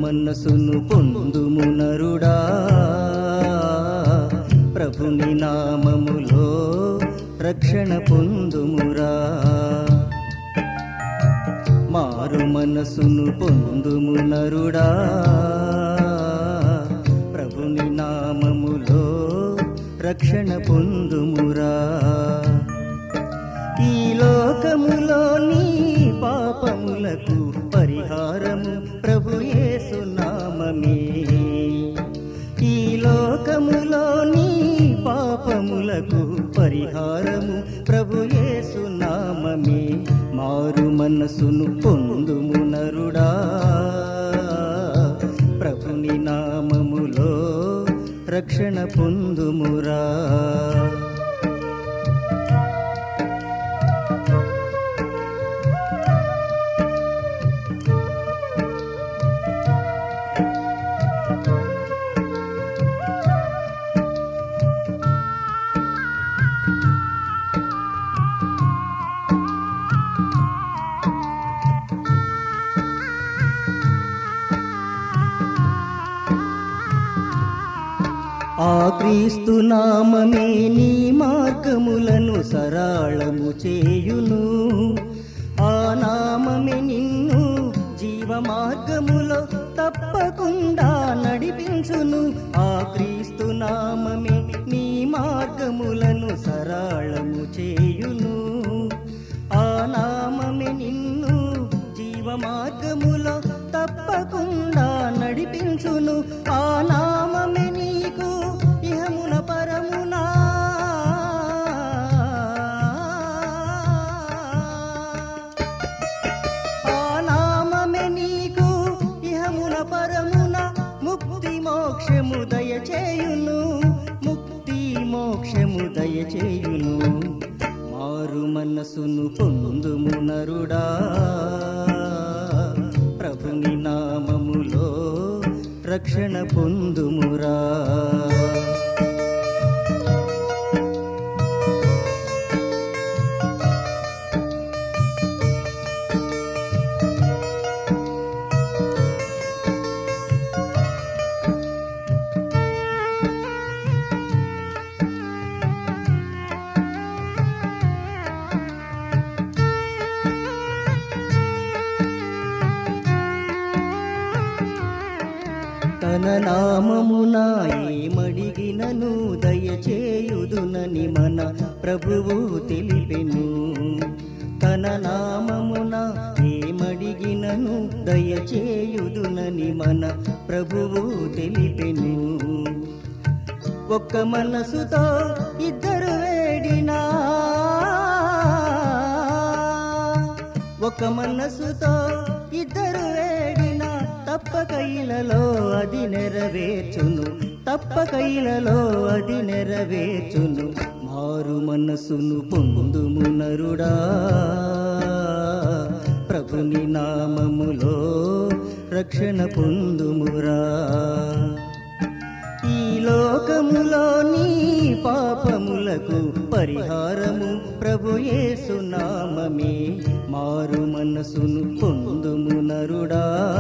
మనసును పొందుము నరుడా ప్రభుని నామములో రక్షణ పొందుమురా మారు మనసును పొందుము నరుడా ప్రభుని నామములో రక్షణ పొందుమురా ఈ లోకములో నీ పాపములకు పరిహారము ప్రభు యేసు నామమే ఈ లోకములో నీ పాపములకు పరిహారము ప్రభు యేసు నామమే మారు మనసును పొందుము నరుడా ప్రభుని నామములో రక్షణ పొందుమురా ఆ క్రీస్తు నామమే నీ మార్గములను సరళము చేయును ఆ నామమే నిన్ను జీవ మార్గములో తప్పకుండా నడిపించును ఆ క్రీస్తు నామమే నీ మార్గములను సరళము చేయును ఆ నామమే నిన్ను జీవ మార్గములో తప్పకుండా నడిపించును ఆ నామమే నీకు ఇహమున పరమునా ఆ నామమే నీకు ఇహమున పరమున ముక్తి మోక్షము దయచేయును ముక్తి మోక్షము దయచేయును మారు మనసును పొందుము నరుడా ప్రభుని నామములో రక్షణ పొందుమురా తన నామమున ఏమడిగినను దయచేయుదునని మన ప్రభువు తెలిపెను తన నామమున ఏమడిగినను దయచేయుదునని మన ప్రభువు తెలిపెను ఒక్క మనసుతో ఇద్దరు వేడినా ఒక మనసుతో ఇద్దరు వేడినా తప్పక ఇలలో అది నెరవేర్చును తప్పక ఇలలో అది నెరవేర్చును మారు మనసును పొందుము నరుడా ప్రభుని నామములో రక్షణ పొందుమురా ఈ లోకములో నీ పాపములకు పరిహారము ప్రభు యేసు నామమే మారు మనసును పొందుము నరుడా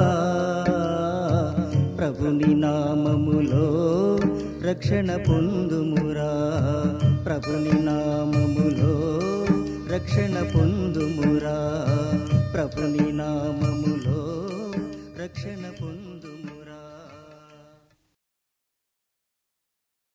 ప్రభుని నామములో రక్షణ పొందుమురా ప్రభుని నామములో రక్షణ పొందుమురా ప్రభుని నామములో రక్షణ పొందు